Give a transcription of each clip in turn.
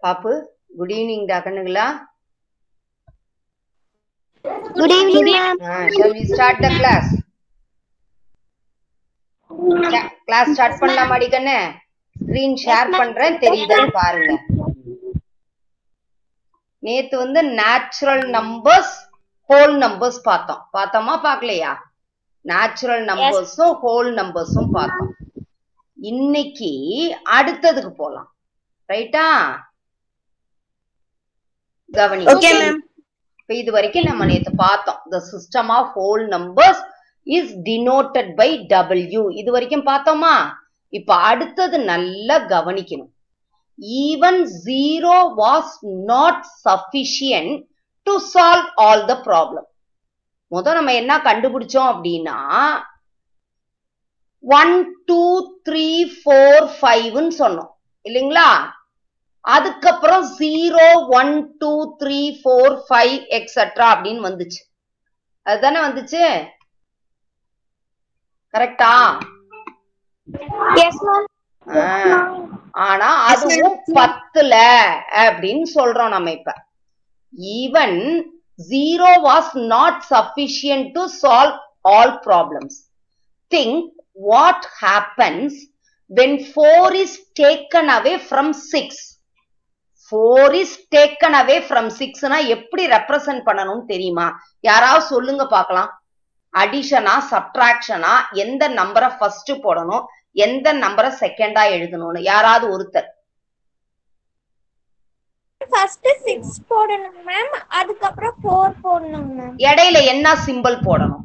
பாப்பு good evening டா கண்ணுங்களா good evening ma'am shall we start the class class start பண்ணலாமாடி கண்ணு ஸ்கிரீன் ஷேர் பண்றேன் தெரியுதான்னு பாருங்க நேத்து வந்து நேச்சுரல் நம்பர்ஸ் ஹோல் நம்பர்ஸ் பார்த்தோம் பார்த்தோமா பார்க்கலையா நேச்சுரல் நம்பர்ஸும் ஹோல் நம்பர்ஸும் பார்த்தோம் இன்னைக்கு அடுத்ததுக்கு போலாம் ரைட்டா கவனி ஓகே மேம் இப்ப இது வரைக்கும் நம்ம நேத்து பார்த்தோம் the system of whole numbers is denoted by w இது வரைக்கும் பார்த்தோமா இப்ப அடுத்தது நல்லா கவனிக்கணும் even zero was not sufficient to solve all the problem முத நம்ம என்ன கண்டுபிடிச்சோம் அப்படின்னா ஒன் டூ த்ரீ ஃபோர் ஃபைவ்னு சொன்னோம் இல்லைங்களா அதுக்கப்புறம் zero one two three four five extra அப்படின்னு வந்துச்சு அதுதானே வந்துச்சு கரெக்டா எஸ் மேம் ஆனா அதுவும் பத்துல அப்படின்னு சொல்றோம் நம்ம இப்ப even zero was not sufficient to solve all problems think what happens when 4 is taken away from 6 4 is taken away from 6 னா எப்படி ரெப்ரசன்ட் பண்ணணும்னு தெரியுமா யாராவது சொல்லுங்க பார்க்கலாம் அடிஷனா சப்ட்ராக்ஷனா எந்த நம்பரை ஃபர்ஸ்ட் போடணும் எந்த நம்பரை செகண்டா எழுதணும்னு யாராவது ஒருத்தர் ஃபர்ஸ்ட் சிக்ஸ் போடணும் மேம் அதுக்கப்புறம் ஃபோர் போடணும் மேம் இடையில என்ன சிம்பிள் போடணும்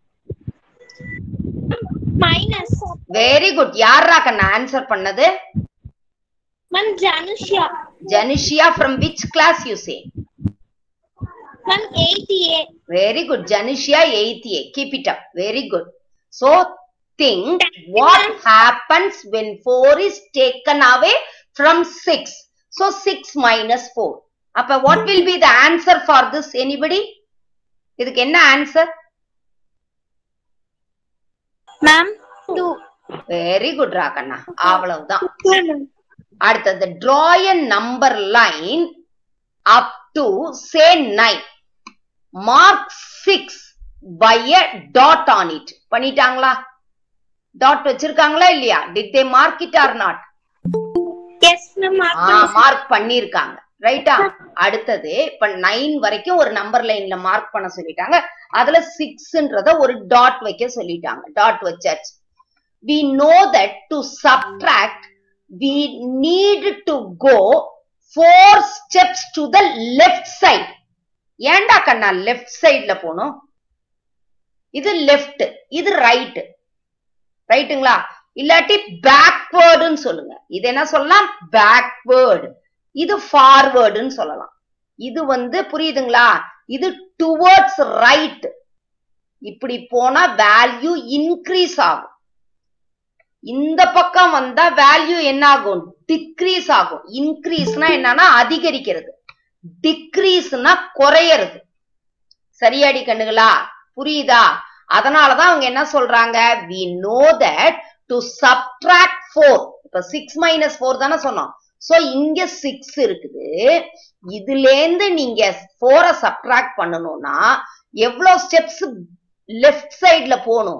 மைனஸ் வெரி குட் யாரா கண்ணா ஆன்சர் பண்ணது ma'am Janisha Janisha from which class you say ma'am eighty A Very good. Janisha 8th A. Keep it up. Very good. So think what happens when 4 is taken away from 6. So 6 minus 4. அப்ப what will be the answer for this anybody? இதுக்கு என்ன answer ma'am two very good ராகண்ணா அவ்வளவுதான் அடுத்தது draw a number line up to say 9 mark 6 by a dot on it பண்ணிட்டாங்களா dot வச்சிருக்காங்களா இல்லையா did they mark it or not yes ma'am mark பண்ணிருக்காங்க ரைட்டா அடுத்தது இப்ப நைன் வரைக்கும் ஒரு நம்பர் லைன்ல மார்க் பண்ண சொல்லிட்டாங்க அதுல சிக்ஸ்ன்றத ஒரு டாட் வைக்க சொல்லிட்டாங்க டாட் வச்சாச்சு we know that to subtract we need to go four steps to the left side ஏன்டா கண்ணா லெஃப்ட் சைடுல போகணும் இது லெஃப்ட் இது ரைட் ரைட்டுங்களா இல்லாட்டி பேக்வேர்டுன்னு சொல்லுங்க இது என்ன சொல்லலாம் பேக்வேர்டு இது ஃபார்வேர்டுன்னு சொல்லலாம் இது வந்து புரியுதுங்களா இது டுவர்ட்ஸ் ரைட் இப்படி போனா வேல்யூ இன்க்ரீஸ் ஆகும் இந்த பக்கம் வந்தா வேல்யூ என்ன ஆகும் டிக்ரீஸ் ஆகும் இன்க்ரீஸ்னா என்னன்னா அதிகரிக்கிறது டிக்ரீஸ்னா குறையறது சரியாடி கண்ணுகளா புரியுதா அதனாலதான் அவங்க என்ன சொல்றாங்க we know that to subtract four இப்ப சிக்ஸ் மைனஸ் ஃபோர் தானே சொன்னோம் சோ இங்க சிக்ஸ் இருக்குது இதுல இருந்து நீங்க ஃபோரை சப்ட்ராக்ட் பண்ணணும்னா எவ்வளவு ஸ்டெப்ஸ் லெஃப்ட் சைடுல போகணும்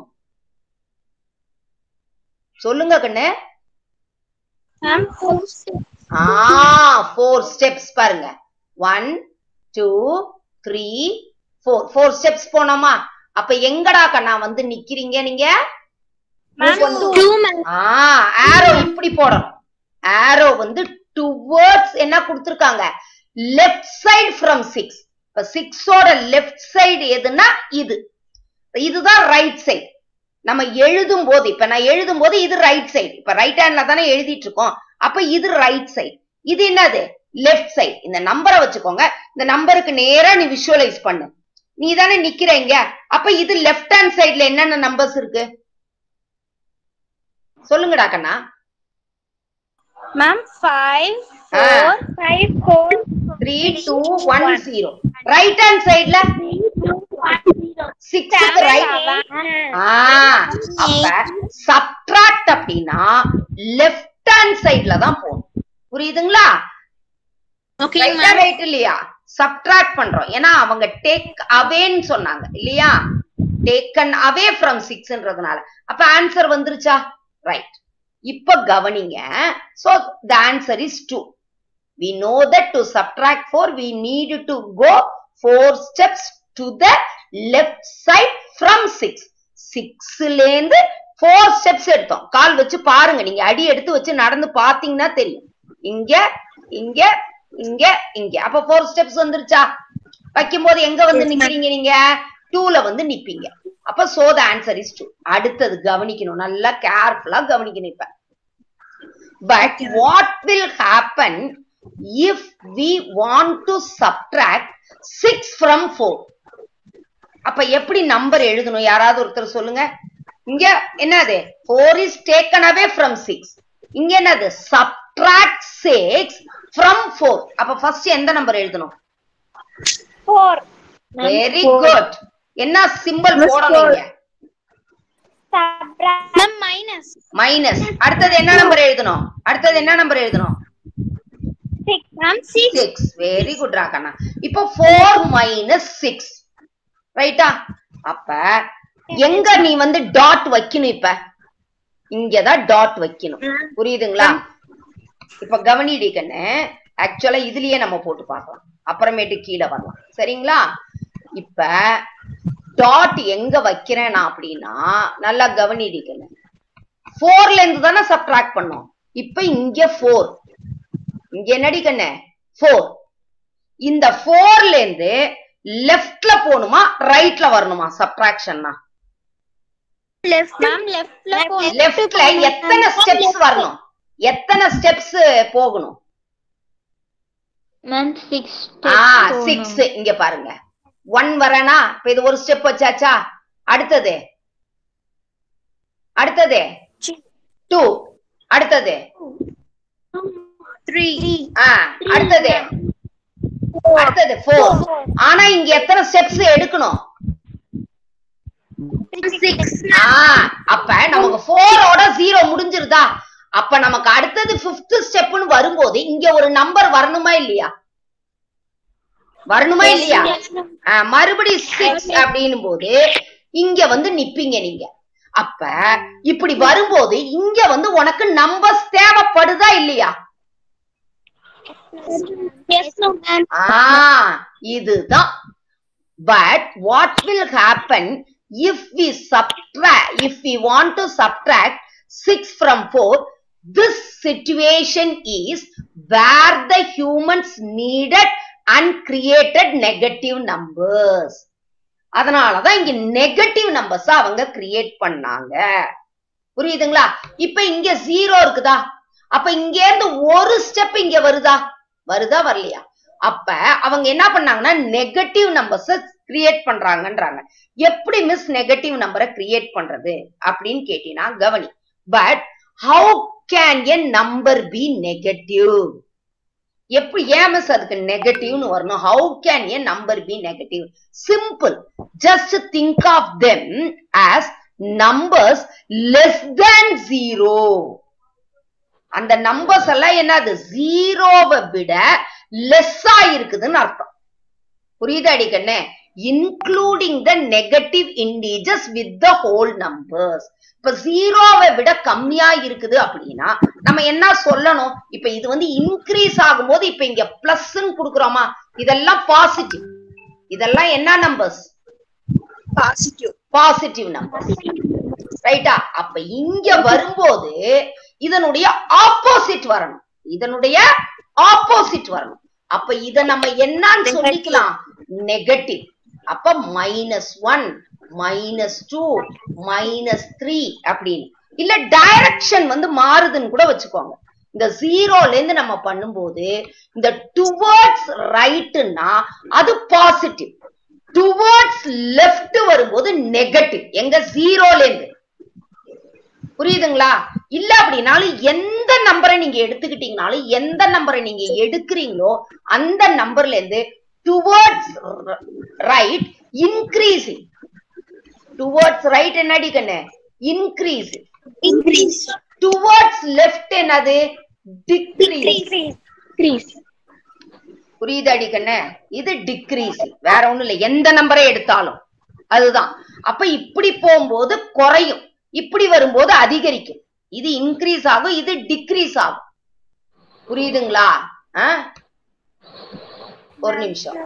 சொல்லுங்க கண்ணு மேம் ஃபோர் ஆ ஃபோர் ஸ்டெப்ஸ் பாருங்க one two three four four steps போனோமா அப்ப எங்கடா கண்ணா வந்து நிக்கிறீங்க நீங்க மேம் டூ மேம் ஆ ஆரோ இப்படி போடணும் ஆரோ வந்து டுவர்ட்ஸ் என்ன கொடுத்திருக்காங்க லெஃப்ட் சைடு ஃப்ரம் சிக்ஸ் இப்ப சிக்ஸோட லெஃப்ட் சைடு எதுன்னா இது இதுதான் ரைட் சைடு நம்ம எழுதும் போது இப்ப நான் எழுதும் போது இது ரைட் சைடு இப்ப ரைட் ஹேண்ட்ல தானே எழுதிட்டு இருக்கோம் அப்ப இது ரைட் சைடு இது என்னது லெஃப்ட் சைடு இந்த நம்பரை வச்சுக்கோங்க இந்த நம்பருக்கு நேரா நீ விஷுவலைஸ் பண்ணு நீ தானே நிக்கிறீங்க அப்ப இது லெஃப்ட் ஹேண்ட் சைடுல என்னென்ன நம்பர்ஸ் இருக்கு சொல்லுங்கடா கண்ணா மேம் ஃபைவ் ஆ. Four five four three two one zero right hand சைடுல சிக்ஸ் ரைட் அப்ப சப்ட்ராக்ட் அப்படின்னா லெஃப்ட் ஹேண்ட் சைடுல தான் போகணும் புரியுதுங்களா ஓகே ரைட்டா ரைட் இல்லையா சப்ட்ராக்ட் பண்றோம் ஏன்னா அவங்க டேக் அவேன்னு சொன்னாங்க இல்லையா டேக்கன் அவே ஃப்ரம் சிக்ஸ்ன்றதுனால அப்ப ஆன்சர் வந்துருச்சா ரைட் இப்ப கவனிங்க so the answer is two we know that to subtract 4 we need to go four steps to the left side from 6 6 ல இருந்து ஃபோர் ஸ்டெப்ஸ் எடுத்தோம் கால் வச்சு பாருங்க நீங்க அடி எடுத்து வச்சு நடந்து பாத்தீங்கன்னா தெரியும் இங்க இங்க இங்க இங்க அப்ப ஃபோர் ஸ்டெப்ஸ் வந்துருச்சா வைக்கும் போது எங்க வந்து நிக்கிறீங்க நீங்க டூல வந்து நிப்பீங்க அப்ப so the answer is two அடுத்தது கவனிக்கணும் நல்லா கேர்ஃபுல்லா கவனிக்கணும் இப்ப but what will happen if we want to subtract six from four அப்ப எப்படி நம்பர் எழுதணும் யாராவது ஒருத்தர் சொல்லுங்க இங்க என்னது four is taken away from six இங்க என்னது சப்ட்ராக்ட் சிக்ஸ் ஃப்ரம் ஃபோர் அப்ப ஃபர்ஸ்ட் எந்த நம்பர் எழுதணும் ஃபோர் வெரி குட் என்ன சிம்பிள் போடணும் இங்க சப்ராக்ட் மேம் மைனஸ் மைனஸ் அடுத்தது என்ன நம்பர் எழுதணும் அடுத்தது என்ன நம்பர் எழுதணும் six ma'am six six very good ராகண்ணா இப்போ ஃபோர் மைனஸ் சிக்ஸ் ரைட்டா அப்ப எங்க நீ வந்து டாட் வைக்கணும் இப்ப இங்கதான் டாட் வைக்கணும் புரியுதுங்களா இப்ப கவனிடி கண்ணு ஆக்சுவலா இதுலயே நம்ம போட்டு பார்க்கலாம் அப்புறமேட்டு கீழே வரலாம் சரிங்களா இப்ப டாட் எங்க வைக்கிறேன் நான் அப்படின்னா நல்லா கவனிடி கண்ணு ஃபோர்ல இருந்து தானே சப்ட்ராக்ட் பண்ணோம் இப்ப இங்க ஃபோர் இங்க என்னடி கண்ணு ஃபோர் இந்த ஃபோர்ல இருந்து லெஃப்ட்ல போகணுமா ரைட்ல வரணுமா சப்ட்ராக்ஷன்னா லெஃப்ட் மேம் லெஃப்ட்ல போகணும் லெஃப்ட்ல எத்தனை ஸ்டெப்ஸ் வரணும் எத்தனை ஸ்டெப்ஸ் போகணும் மேம் சிக்ஸ் ஆ சிக்ஸ் இங்க பாருங்க ஒன் வரனா இப்ப இது ஒரு ஸ்டெப் வச்சாச்சா அடுத்தது அடுத்தது டூ அடுத்தது த்ரீ ஆ அடுத்தது அடுத்தது ஃபோர் ஆனா இங்க எத்தனை ஸ்டெப்ஸ் எடுக்கணும் சிக்ஸ் ஆ அப்ப நமக்கு ஃபோரோட ஜீரோ முடிஞ்சிருதா அப்ப நமக்கு அடுத்தது பிப்த் ஸ்டெப்னு வரும்போது இங்க ஒரு நம்பர் வரணுமா இல்லையா வரணுமா இல்லையா ஆ, மறுபடி சிக்ஸ் அப்படின்னும் போது இங்க வந்து நிப்பீங்க நீங்க அப்ப இப்படி வரும்போது இங்க வந்து உனக்கு நம்பர்ஸ் தேவைப்படுதா இல்லையா எஸ் மேம் ஆ இதுதான் but what will happen if we subtract if we want to subtract six from four this situation is where the humans needed and created negative numbers அதனாலதான் இங்க நெகட்டிவ் நம்பர்ஸ் அவங்க create பண்ணாங்க புரியுதுங்களா இப்ப இங்க zero இருக்குதா அப்ப இங்க இருந்து ஒரு ஸ்டெப் இங்க வருதா வருதா வரலையா அப்ப அவங்க என்ன பண்ணாங்கன்னா நெகட்டிவ் நம்பர்ஸ் கிரியேட் பண்றாங்கன்றாங்க எப்படி மிஸ் நெகட்டிவ் நம்பரை கிரியேட் பண்றது அப்படின்னு கேட்டீங்கன்னா கவனி but how can a number be negative எப்படி ஏன் மிஸ் அதுக்கு நெகட்டிவ்னு வரணும் how can a number be negative simple just think of them as numbers less than zero அந்த நம்பர்ஸ் எல்லாம் என்னது ஜீரோவை விட லெஸ்ஸா இருக்குதுன்னு அர்த்தம் புரியுதா அடிக்கண்ணே including the negative integers with the whole numbers இப்ப ஜீரோவை விட கம்மியா இருக்குது அப்படின்னா நம்ம என்ன சொல்லணும் இப்ப இது வந்து இன்க்ரீஸ் ஆகும்போது இப்ப இங்க பிளஸ் குடுக்குறோமா இதெல்லாம் பாசிட்டிவ் இதெல்லாம் என்ன நம்பர்ஸ் பாசிட்டிவ் பாசிட்டிவ் நம்பர்ஸ் ரைட்டா அப்ப இங்க வரும்போது இதனுடைய ஆப்போசிட் வரணும் இதனுடைய ஆப்போசிட் வரணும் அப்ப இத நம்ம என்னன்னு சொல்லிக்கலாம் நெகட்டிவ் அப்ப minus one minus two minus three அப்படின்னு இல்ல டைரக்ஷன் வந்து மாறுதுன்னு கூட வச்சுக்கோங்க இந்த ஜீரோல இருந்து நம்ம பண்ணும்போது இந்த டுவர்ட்ஸ் ரைட்னா அது பாசிட்டிவ் டுவர்ட்ஸ் லெஃப்ட் வரும்போது நெகட்டிவ் எங்க ஜீரோல இருந்து புரியுதுங்களா இல்ல அப்படின்னாலும் எந்த நம்பரை நீங்க எடுத்துக்கிட்டீங்கனாலும் எந்த நம்பரை நீங்க எடுக்கிறீங்களோ அந்த நம்பர்ல இருந்து towards right increasing towards right என்னடி கண்ணு இன்க்ரீசிங் இன்க்ரீஸ் டுவர்ட்ஸ் லெஃப்ட் என்னது டிக்ரீஸ் டிக்ரீஸ் புரியுது அடிக்கண்ணே இது டிக்ரீஸ் வேற ஒண்ணும் இல்ல எந்த நம்பரை எடுத்தாலும் அதுதான் அப்ப இப்படி போகும்போது குறையும் இப்படி வரும்போது அதிகரிக்கும் இது இன்க்ரீஸ் ஆகும் இது டிக்ரீஸ் ஆகும் புரியுதுங்களா ஆ? ஒரு நிமிஷம்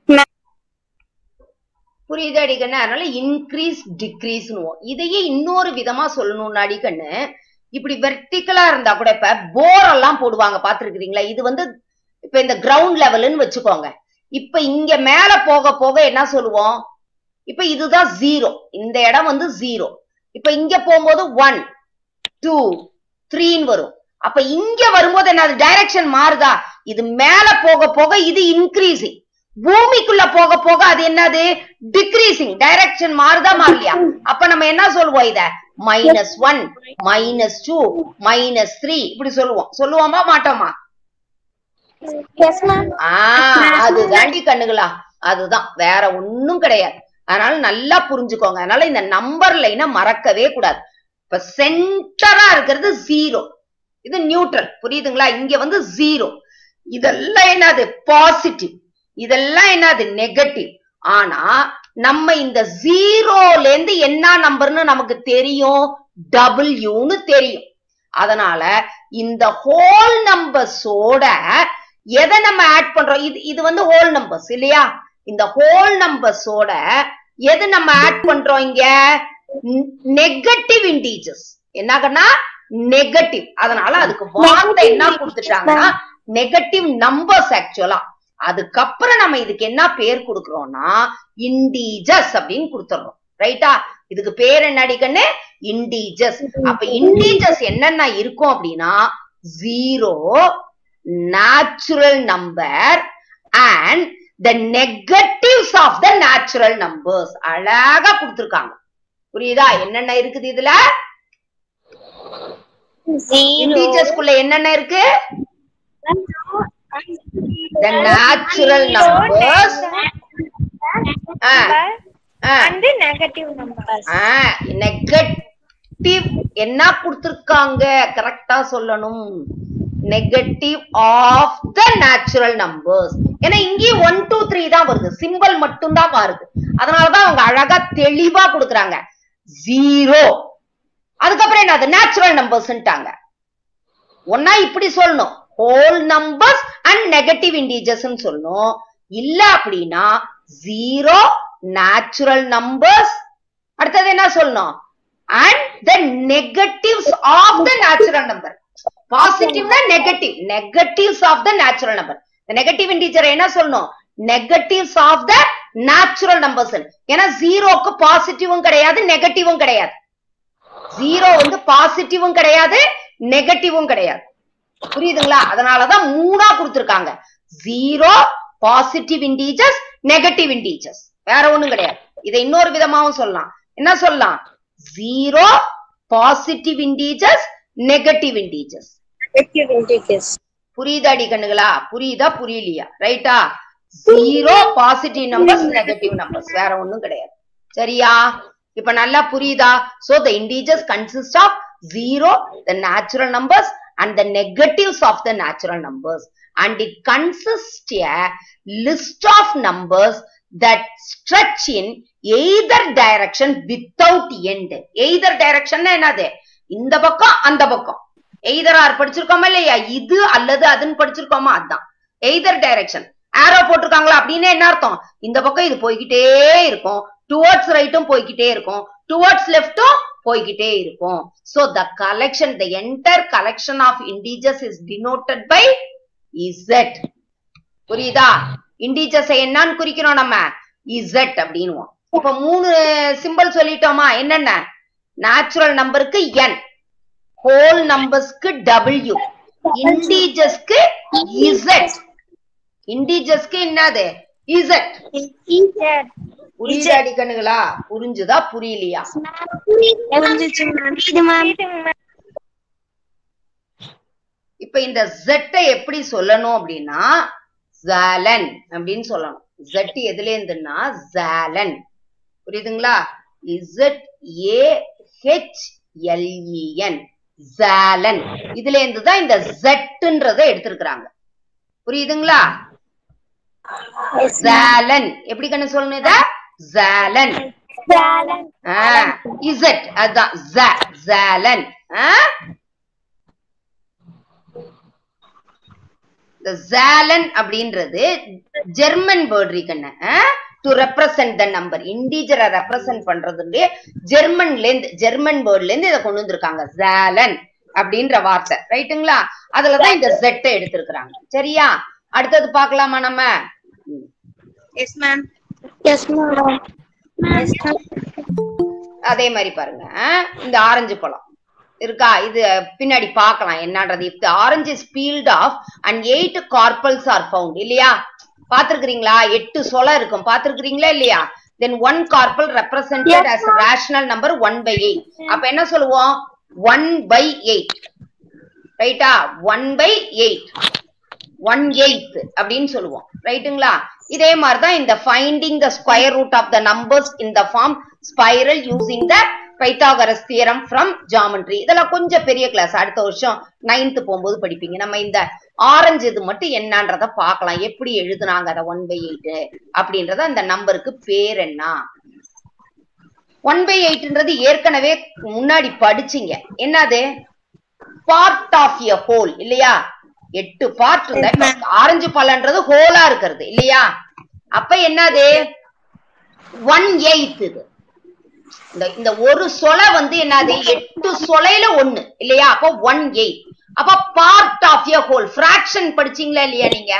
புரியுது அடிக்கண்ணு அதனால இன்க்ரீஸ் டிக்ரீஸ்னு இதையே இன்னொரு விதமா சொல்லணும்னு அடிக்கண்ணு இப்படி வெர்டிக்கலா இருந்தா கூட இப்ப போர் எல்லாம் போடுவாங்க பாத்துருக்கீங்களா இது வந்து இப்ப இந்த கிரவுண்ட் லெவல்னு வச்சுக்கோங்க இப்ப இங்க மேல போக போக என்ன சொல்லுவோம் இப்ப இதுதான் ஜீரோ இந்த இடம் வந்து ஜீரோ இப்ப இங்க போகும்போது ஒன் டூ த்ரீன்னு வரும் அப்ப இங்க வரும்போது என்ன டைரக்ஷன் மாறுதா இது மேல போக போக இது இன்க்ரீசிங் பூமிக்குள்ள போக போக அது என்னது டிக்ரீசிங் டைரக்ஷன் மாறுதா மாறலையா அப்ப நம்ம என்ன சொல்லுவோம் இத minus one minus two minus three இப்படி சொல்லுவோம் சொல்லுவோமா மாட்டோமா எஸ் மேம் ஆஹ் அது தாண்டி கண்ணுகளா அதுதான் வேற ஒண்ணும் கிடையாது அதனால நல்லா புரிஞ்சுக்கோங்க அதனால இந்த நம்பர் லைனை மறக்கவே கூடாது இப்ப சென்டரா இருக்கிறது ஜீரோ இது நியூட்ரல் புரியுதுங்களா இங்க வந்து ஜீரோ இதெல்லாம் என்னது பாசிட்டிவ் இதெல்லாம் என்னது நெகட்டிவ் ஆனா நம்ம இந்த ஜீரோல இருந்து என்ன நம்பர்னு நமக்கு தெரியும் டபிள்யூன்னு தெரியும் அதனால இந்த ஹோல் நம்பர்ஸோட எதை நம்ம ஆட் பண்றோம் இது இது வந்து ஹோல் நம்பர்ஸ் இல்லையா இந்த ஹோல் நம்பர்ஸோட எது நம்ம ஆட் பண்றோம் இங்க நெகட்டிவ் இன்டீஜர்ஸ் என்னங்கன்னா நெகட்டிவ் அதனால அதுக்கு வார்த்தை என்ன கொடுத்துட்டாங்கன்னா நெகட்டிவ் நம்பர்ஸ் ஆக்சுவலா அதுக்கப்புறம் நம்ம இதுக்கு என்ன பேர் கொடுக்கறோம்னா இண்டீஜர்ஸ் அப்படின்னு கொடுத்துறோம் ரைட்டா இதுக்கு பேர் என்ன அடிக்கன்னு இண்டீஜர்ஸ் அப்ப இண்டீஜர்ஸ் என்னென்ன இருக்கும் அப்படின்னா zero natural number and the negatives of the natural numbers அழகா கொடுத்திருக்காங்க புரியுதா என்னென்ன இருக்குது இதுல இண்டீஜர்ஸ்குள்ள என்னென்ன இருக்கு the natural numbers ah, ah, and negative numbers ah, negative என்ன கொடுத்திருக்காங்க கரெக்டா சொல்லணும் negative of the natural numbers ஏன்னா இங்கேயும் ஒன் டூ த்ரீ தான் வருது சிம்பிள் மட்டும் தான் மாறுது அதனாலதான் அவங்க அழகா தெளிவா கொடுக்குறாங்க ஜீரோ அதுக்கப்புறம் என்ன அது நேச்சுரல் நம்பர்ஸ்ன்ட்டாங்க ஒன்னா இப்படி சொல்லணும் whole numbers and negative integers சொல்லணும் இல்ல அப்படின்னா ஜீரோ நேச்சுரல் நம்பர்ஸ் அடுத்தது என்ன சொல்லணும் and the negatives of the natural number பாசிட்டிவ்னா negative negatives of the natural number negative integer என்ன சொல்லணும் negatives of the natural numbers ஏன்னா ஜீரோக்கு பாசிட்டிவும் கிடையாது நெகட்டிவும் கிடையாது ஜீரோ வந்து பாசிட்டிவும் கிடையாது நெகட்டிவும் கிடையாது புரியுதுங்களா அதனாலதான் மூணா கொடுத்திருக்காங்க zero positive integers negative integers வேற ஒண்ணும் கிடையாது இதை இன்னொரு விதமாவும் சொல்லலாம் என்ன சொல்லலாம் zero positive integers negative integers negative integers புரியுதாடி கண்ணுகளா புரியுதா புரியலையா ரைட்டா zero positive numbers negative numbers வேற ஒண்ணும் கிடையாது சரியா இப்ப நல்லா புரியுதா so the integers consist of zero the natural numbers and the negatives of the natural numbers and it consist a list of numbers that stretch in either direction without end either direction என்னது இந்த பக்கம் அந்த பக்கம் either R படிச்சிருக்கோமா இல்லையா இது அல்லது அதுன்னு படிச்சிருக்கோமா அதான் எய்தர் டைரக்ஷன் ஆரோ போட்டிருக்காங்களா அப்படின்னு என்ன அர்த்தம் இந்த பக்கம் இது போய்கிட்டே இருக்கும் டுவர்ட்ஸ் ரைட்டும் போய்கிட்டே இருக்கும் டுவர்ட்ஸ் லெஃப்டும் போய்கிட்டே இருக்கும் so the collection the entire collection of integers is denoted by Z புரியுதா இண்டீஜர்ஸ் என்னன்னு குறிக்கிறோம் நம்ம இசட் அப்படின்னுவோம் இப்ப மூணு சிம்பிள் சொல்லிட்டோமா என்னென்ன நேச்சுரல் நம்பருக்கு என் ஹோல் நம்பர்ஸ்க்கு டபிள்யூ இண்டீஜர்ஸ்க்கு இசட் இண்டீஜர்ஸ்க்கு என்னது இசட் Integers. புரியுதாடி கண்ணுகளா புரிஞ்சுதா புரியலையா புரிஞ்சுச்சு மேம் இது மேம் இப்ப இந்த ஜெட்டை எப்படி சொல்லணும் அப்படின்னா ஜாலன் அப்படின்னு சொல்லணும் ஜெட் எதுல இருந்துன்னா ஜாலன் புரியுதுங்களா இசட் ஏ ஹெச் எல்இஎன் ஜாலன் இதுல இருந்து தான் இந்த ஜெட்ன்றத எடுத்திருக்கிறாங்க புரியுதுங்களா ஜாலன் எப்படி கண்ணு சொல்லணும் இத ஜாலன் Salad. இசட் அதான் ஜ- ஜாலன் ஆ? இந்த ஜாலன் அப்படின்றது ஜெர்மன் வேர்ட் இருக்குன்னு டு ரெப்ரசன்ட் த நம்பர் இண்டீஜரை ரெப்ரசன்ட் பண்றது ஜெர்மன்ல இருந்து ஜெர்மன் வேர்ட்ல இருந்து இதை கொண்டு வந்திருக்காங்க ஜாலன் அப்படின்ற வார்த்தை ரைட்டுங்களா அதுலதான் இந்த ஜெட்டை எடுத்திருக்கிறாங்க சரியா அடுத்தது பார்க்கலாமா நம்ம ம். Yes, ma'am. Yes, ma'am. Yes, ma'am. அதே மாதிரி பாருங்க அஹ், இந்த ஆரஞ்சு பழம் இருக்கா இது பின்னாடி பார்க்கலாம் என்னன்றது if the orange is peeled off and eight carpels are found இல்லையா பாத்துருக்கீங்களா எட்டு சொலை இருக்கும் பாத்துருக்கீங்களா இல்லையா then one carpel represented Yes, as rational number one by eight அப்ப என்ன சொல்லுவோம் one by eight ரைட்டா one by eight one eighth அப்படின்னு சொல்லுவோம் ரைட்டுங்களா இதே மாதிரிதான் இந்த finding the square root of the numbers in the form spiral using the Pythagoras theorem from geometry இதெல்லாம் கொஞ்சம் பெரிய கிளாஸ் அடுத்த வருஷம் நைன்த் போகும்போது படிப்பீங்க நம்ம இந்த ஆரஞ்சு இது மட்டும் என்னன்றத பார்க்கலாம் எப்படி எழுதுனாங்க அதை ஒன் பை எயிட் அப்படின்றத அந்த நம்பருக்கு பேர் என்ன ஒன் பை எயிட்ன்றது ஏற்கனவே முன்னாடி படிச்சீங்க என்னது பார்ட் ஆஃப் எ ஹோல் இல்லையா எட்டு பார்ட் இருந்தா ஆரஞ்சு பழன்றது ஹோலா இருக்கிறது இல்லையா அப்ப என்னது ஒன் எயித் இது இந்த இந்த ஒரு சொலை வந்து என்னது எட்டு சொலையில ஒண்ணு இல்லையா அப்ப ஒன் எயிட் அப்ப part of a whole fraction படிச்சீங்களா இல்லையா நீங்க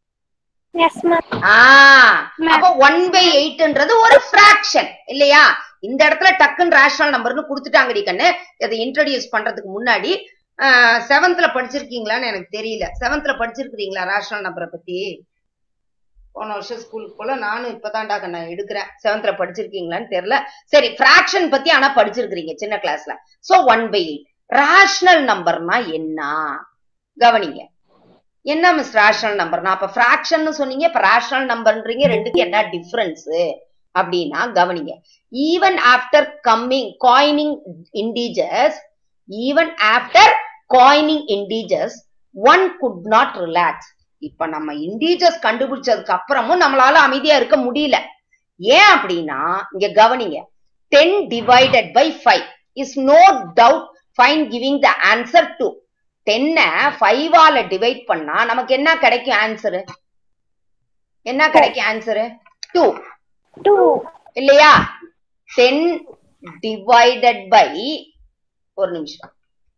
Yes, ma'am. ஆஹ் அப்ப ஒன் பை எயிட்ன்றது ஒரு பிராக்ஷன் இல்லையா இந்த இடத்துல டக்குன்னு ரேஷனல் நம்பர்னு கொடுத்துட்டாங்கடி கண்ணு இதை இன்ட்ரடியூஸ் பண்றதுக்கு முன்னாடி செவன்த்ல படிச்சிருக்கீங்களான்னு எனக்கு தெரியல செவன்த்ல படிச்சிருக்கீங்களா ரேஷனல் நம்பரை பத்தி போன வருஷம் ஸ்கூலுக்கு போல நானும் இப்பதான்டா கண்ணா எடுக்கிறேன் செவன்த்ல படிச்சிருக்கீங்களான்னு தெரியல சரி பிராக்ஷன் பத்தி ஆனா படிச்சிருக்கிறீங்க சின்ன கிளாஸ்ல so one by eight rational நம்பர்னா என்ன கவனிங்க என்ன மிஸ் ரேஷனல் நம்பர்னா அப்ப ஃபிராக்ஷன் சொன்னீங்க இப்ப ரேஷனல் நம்பர்ன்றீங்க ரெண்டுக்கு என்ன டிஃபரன்ஸ் அப்படின்னா கவனிங்க even after coming coining integers even after coining integers one could not relax இப்ப நம்ம இண்டீஜர்ஸ் கண்டுபிடிச்சதுக்கு அப்புறமும் நம்மளால அமைதியா இருக்க முடியல ஏன் அப்படின்னா இங்க கவனிங்க ten divided by five is no doubt fine giving the answer two டென்ன ஃபைவால டிவைட் பண்ணா நமக்கு என்ன கிடைக்கும் ஆன்சரு என்ன கிடைக்கும் ஆன்சரு டூ Two. இல்லையா டென் டிவைடட் பை ஒரு நிமிஷம்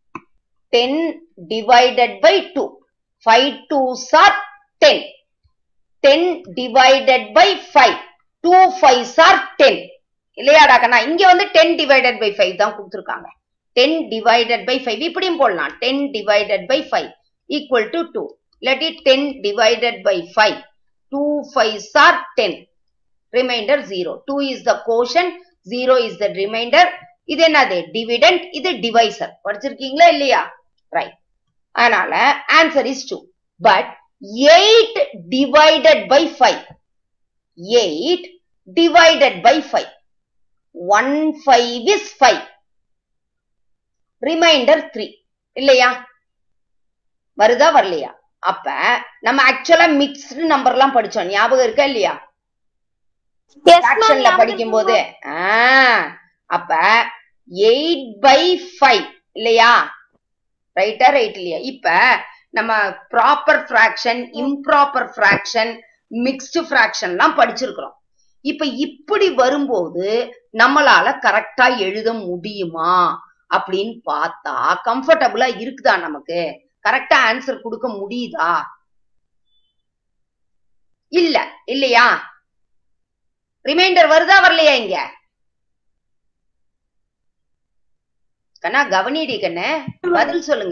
ten divided by two five two sir ten ten divided by five two five sir ten இல்லையாடா கண்ணா இங்க வந்து டென் டிவைடட் பை ஃபைவ் தான் கொடுத்துருக்காங்க டென் டிவைடட் பை ஃபைவ் இப்படியும் போடலாம் ten divided by five equal to two இல்லாட்டி ten divided by five two five sir ten remainder zero two is the quotient zero is the remainder இது என்னது dividend இது divisor படிச்சிருக்கீங்களா இல்லையா right அதனால answer is two but eight divided by five eight divided by five one five is five remainder three இல்லையா வருதா வரலையா அப்ப நம்ம ஆக்சுவலா மிக்ஸ்டு நம்பர் எல்லாம் படிச்சோம் ஞாபகம் இருக்கா இல்லையா Yes, ma'am. ஃபிராக்ஷன்ல படிக்கும் போது அப்ப எயிட் பை ஃபைவ் இல்லையா ரைட்டா ரைட் இல்லையா இப்ப நம்ம proper fraction improper fraction mixed fraction எல்லாம் படிச்சிருக்கிறோம் இப்ப இப்படி வரும்போது நம்மளால கரெக்டா எழுத முடியுமா அப்படின்னு பார்த்தா கம்ஃபர்டபுளா இருக்குதா நமக்கு கரெக்டா ஆன்சர் கொடுக்க முடியுதா இல்ல இல்லையா ரிமைண்டர் வருதா வரலையா இங்க கண்ணா கவனிடி கண்ணு பதில் சொல்லுங்க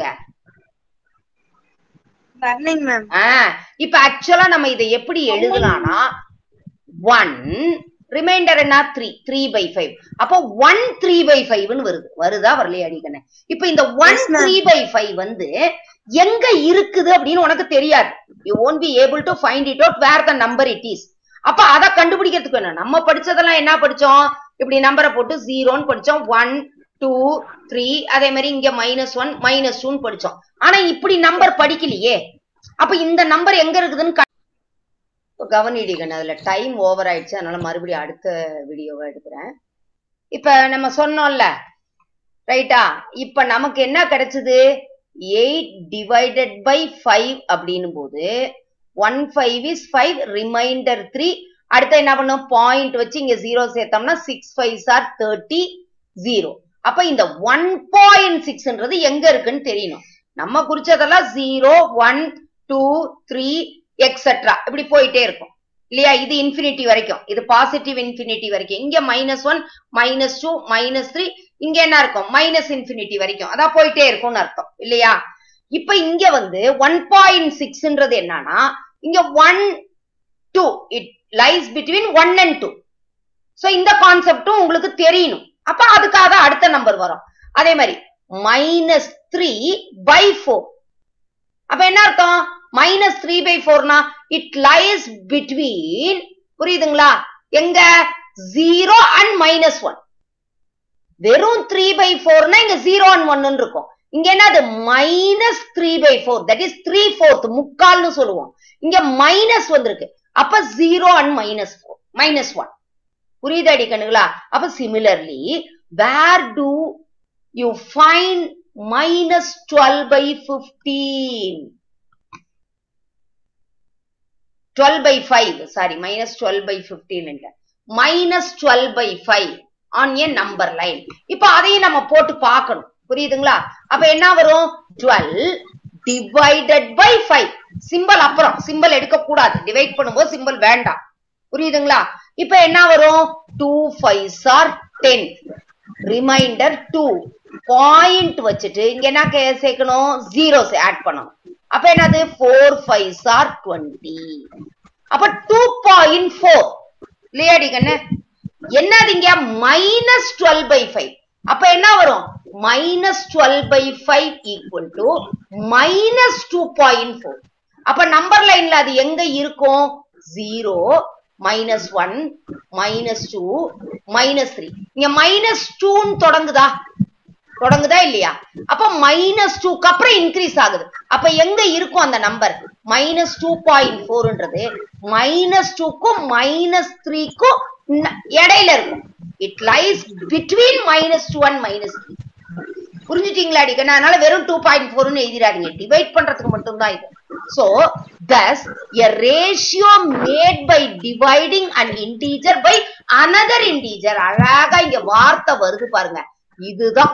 வரலைங்க மேம் ஆஹ் இப்ப ஆக்சுவலா நம்ம இதை எப்படி எழுதலாம்னா ஒன் ரிமைண்டர் என்ன த்ரீ த்ரீ பை ஃபைவ் அப்போ ஒன் த்ரீ பை ஃபைவ்னு வருது வருதா வரலையா அடிக்கண்ணே இப்ப இந்த one Yes, ma'am. Three by five வந்து எங்க இருக்குது அப்படின்னு உனக்கு தெரியாது you won't be able to find it out where the number it is அப்ப அதை கண்டுபிடிக்கிறதுக்கு என்ன நம்ம படிச்சதெல்லாம் என்ன படிச்சோம் இப்படி நம்பரை போட்டு ஜீரோன்னு படிச்சோம் ஒன் டூ த்ரீ அதே மாதிரி இங்க மைனஸ் ஒன் மைனஸ் டூன்னு படிச்சோம் ஆனா இப்படி நம்பர் படிக்கலையே அப்ப இந்த நம்பர் எங்க இருக்குதுன்னு இப்போ கவனிடிகன் அதுல டைம் ஓவர் ஆயிடுச்சு அதனால மறுபடியும் அடுத்த வீடியோவை எடுக்கிறேன் இப்ப நம்ம சொன்னோம்ல ரைட்டா இப்ப நமக்கு என்ன கிடைச்சது எயிட் டிவைடட் பை ஃபைவ் அப்படின்னும் போது one five is five remainder three அடுத்து என்ன பண்ணும் பாயிண்ட் வச்சு இங்க ஜீரோ சேர்த்தோம்னா six five or thirty zero அப்ப இந்த ஒன் பாயிண்ட் சிக்ஸ்ன்றது எங்க இருக்குன்னு தெரியணும் நம்ம குறிச்சதெல்லாம் zero one two three etcetera இப்படி போயிட்டே இருக்கும் இல்லையா இது இன்ஃபினிட்டி வரைக்கும் இது பாசிட்டிவ் இன்ஃபினிட்டி வரைக்கும் இங்க minus one minus two minus three இங்க என்ன இருக்கும் மைனஸ் இன்ஃபினிட்டி வரைக்கும் அதான் போயிட்டே இருக்கும்னு அர்த்தம் இல்லையா இப்ப இங்க வந்து ஒன் பாயிண்ட் சிக்ஸ்ன்றது என்னன்னா இங்க one two it lies between one and two so இந்த கான்செப்டும் உங்களுக்கு தெரியணும் அப்ப அதுக்காக அடுத்த நம்பர் வரும் அதே மாதிரி மைனஸ் த்ரீ பை ஃபோர் அப்ப என்ன அர்த்தம் மைனஸ் த்ரீ பை ஃபோர்னா இட் லைஸ் பிட்வீன் புரியுதுங்களா எங்க ஜீரோ அண்ட் மைனஸ் ஒன் வெறும் த்ரீ பை ஃபோர்னா இங்க ஜீரோ அண்ட் ஒன்னு இருக்கும் இங்க என்னது minus three by four that is three fourth முக்கால்னு சொல்லுவோம் இங்க மைனஸ் வந்திருக்கு அப்ப zero and minus four minus one புரியுது அடிக்கணுங்களா அப்ப similarly where do you find minus twelve by fifteen twelve by five sorry minus twelve by fifteen minus twelve by five on a number line இப்ப அதையும் நம்ம போட்டு பார்க்கணும் புரியுதுங்களா அப்ப என்ன வரும் twelve divided by five simple அப்புறம் சிம்பிள் எடுக்க கூடாது டிவைட் பண்ணும்போது சிம்பிள் வேண்டாம் புரியுதுங்களா இப்ப என்ன வரும் two five or ten remainder two point வச்சுட்டு இங்க என்ன கே- சேர்க்கணும் ஜீரோஸ் ஆட் பண்ணணும் அப்ப என்னது ஃபோர் ஃபைவ் ஆர் டுவெண்ட்டி அப்ப டூ பாயிண்ட் ஃபோர் இல்லையாடி கண்ணு என்னது இங்க மைனஸ் டுவெல் பை ஃபைவ் அப்ப என்ன வரும் minus twelve by five equal to minus two point four அப்ப நம்பர் லைன்ல அது எங்க இருக்கும் zero minus one minus two minus three இங்க மைனஸ் டூன்னு தொடங்குதா தொடங்குதா இல்லையா அப்ப மைனஸ் டூக்கு அப்புறம் இன்க்ரீஸ் ஆகுது அப்ப எங்க இருக்கும் அந்த நம்பர் மைனஸ் டூ பாயிண்ட் ஃபோர்ன்றது மைனஸ் டூக்கும் மைனஸ் த்ரீக்கும் இடையில இருக்கும் it lies between minus two and minus three புரிஞ்சுட்டீங்களா அடிக்கணும் அதனால வெறும் டூ பாயிண்ட் ஃபோர்னு எழுதிடாதீங்க டிவைட் பண்றதுக்கு மட்டும்தான் இது so thus a ratio made by dividing an integer by another integer அழகா இங்க வார்த்தை வருது பாருங்க இதுதான்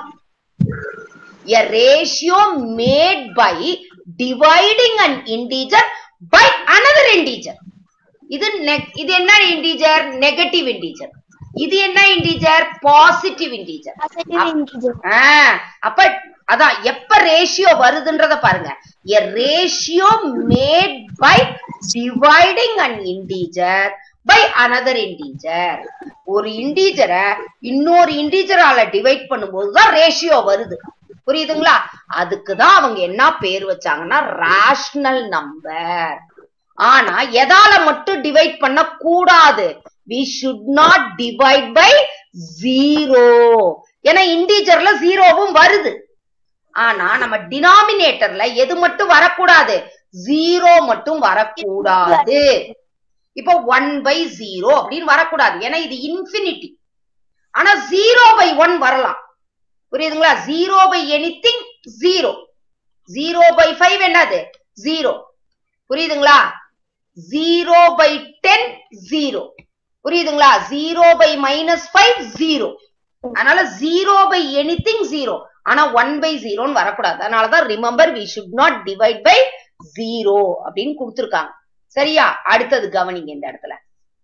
a ratio made by dividing an integer by another integer இது ne- இது என்ன integer negative integer இது என்ன integer positive integer Positive integer. ஆ, அப்ப அதான் எப்ப ரேஷியோ வருதுன்றத பாருங்க a ratio made by dividing an integer by another integer ஒரு இண்டீஜரை இன்னொரு இண்டீஜரால டிவைட் பண்ணும்போது தான் ரேஷியோ வருது புரியுதுங்களா அதுக்கு தான் அவங்க என்ன பேர் வச்சாங்கன்னா ரேஷனல் நம்பர் ஆனா எதால மட்டும் டிவைட் பண்ண கூடாது we should not divide by zero ஏன்னா இண்டீஜர்ல ஜீரோவும் வருது ஆனா நம்ம டினாமினேட்டர்ல எது மட்டும் வரக்கூடாது ஜீரோ மட்டும் வரக்கூடாது இப்போ ஒன் பை ஜீரோ அப்படின்னு வரக்கூடாது ஏன்னா இது இன்ஃபினிட்டி ஆனா ஜீரோ பை ஒன் வரலாம் புரியுதுங்களா zero by anything zero zero by five என்னது ஜீரோ புரியுதுங்களா ஜீரோ பை டென் ஜீரோ புரியுதுங்களா zero by minus five zero அதனால ஜீரோ பை எனிதிங் ஜீரோ ஆனா ஒன் பை ஜீரோன்னு வரக்கூடாது அதனாலதான் remember we should not divide by zero அப்படின்னு கொடுத்துருக்காங்க சரியா அடுத்தது கவனிங்க இந்த இடத்துல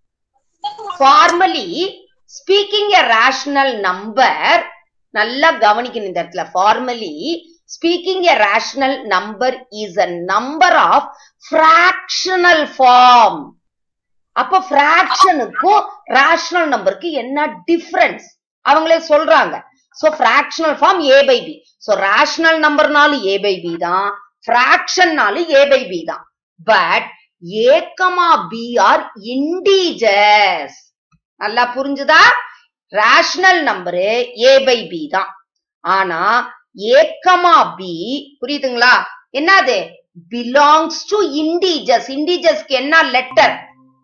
formally speaking a rational number நல்லா கவனிக்கணும் இந்த இடத்துல formally speaking a rational number is a number of fractional form அப்ப ஃபிராக்ஷனுக்கும் ரேஷனல் நம்பருக்கு என்ன டிஃபரன்ஸ் அவங்களே சொல்றாங்க so fractional form a by b so rational நம்பர்னாலும் ஏ பை பி தான் ஃபிராக்ஷன்னாலும் ஏ பை பி தான் but a comma b are integers நல்லா புரிஞ்சுதா rational number a by b தான் ஆனா ஏ கமா பி புரியுதுங்களா என்னது பிலாங்ஸ் டு இண்டீஜர்ஸ் இண்டீஜர்ஸ்க்கு என்ன லெட்டர்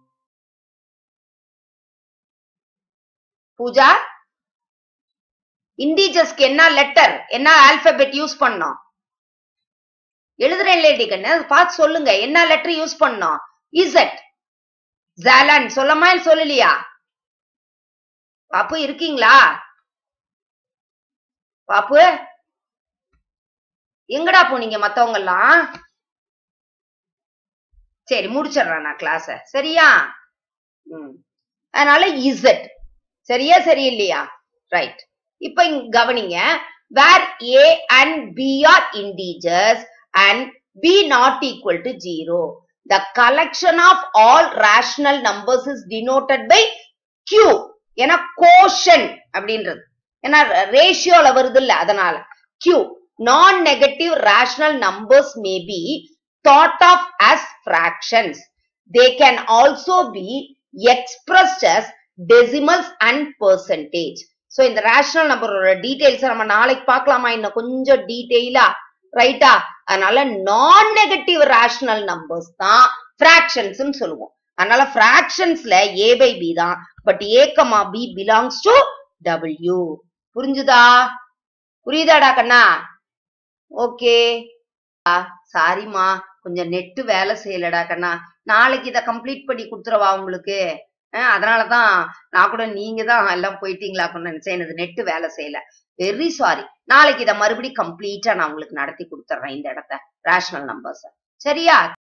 பூஜா இண்டீஜர்ஸ்க்கு என்ன லெட்டர் என்ன ஆல்பபெட் யூஸ் பண்ணோம் எழுதுறேன் லேடி கண்ணு அதை பார்த்து சொல்லுங்க என்ன லெட்டர் யூஸ் பண்ணோம் இசட் ஜாலன் சொல்லமா இல்ல சொல்லலையா பாப்பு இருக்கீங்களா பாப்பு எங்கடா போனீங்க மத்தவங்க எல்லாம் சரி முடிச்சிடுறேன் நான் கிளாஸ சரியா ம். அதனால இசட் சரியா சரியில்லையா ரைட் இப்ப இங்க கவனிங்க where a and b are integers and b not equal to zero the collection of all rational numbers is denoted by Q ஏன்னா கோஷன் அப்படின்றது ஏன்னா ரேஷியோல வருது இல்ல அதனால Q non negative rational numbers may be thought of as fractions. They can also be expressed as decimals and percentage. So இந்த rational நம்பரோட details நம்ம நாளைக்கு பார்க்கலாமா இன்னும் கொஞ்சம் டீடைலா ரைட்டா அதனால நான் நெகட்டிவ் ரேஷனல் நம்பர்ஸ் தான் fractions சொல்லுவோம் அதனால fractionsல a by b தான் but a comma b belongs to w புரிஞ்சுதா புரியுதாடா கண்ணா ஓகே சாரிம்மா கொஞ்சம் நெட்டு வேலை செய்யலடா கண்ணா நாளைக்கு இதை கம்ப்ளீட் பண்ணி கொடுத்துறவா உங்களுக்கு அஹ் அதனாலதான் நான் கூட நீங்க தான் எல்லாம் போயிட்டீங்களா நினைச்சேன் எனக்கு நெட்டு வேலை செய்யல வெரி சாரி நாளைக்கு இதை மறுபடியும் கம்ப்ளீட்டா நான் உங்களுக்கு நடத்தி கொடுத்துட்றேன் இந்த இடத்த ரேஷனல் நம்பர்ஸ் சரியா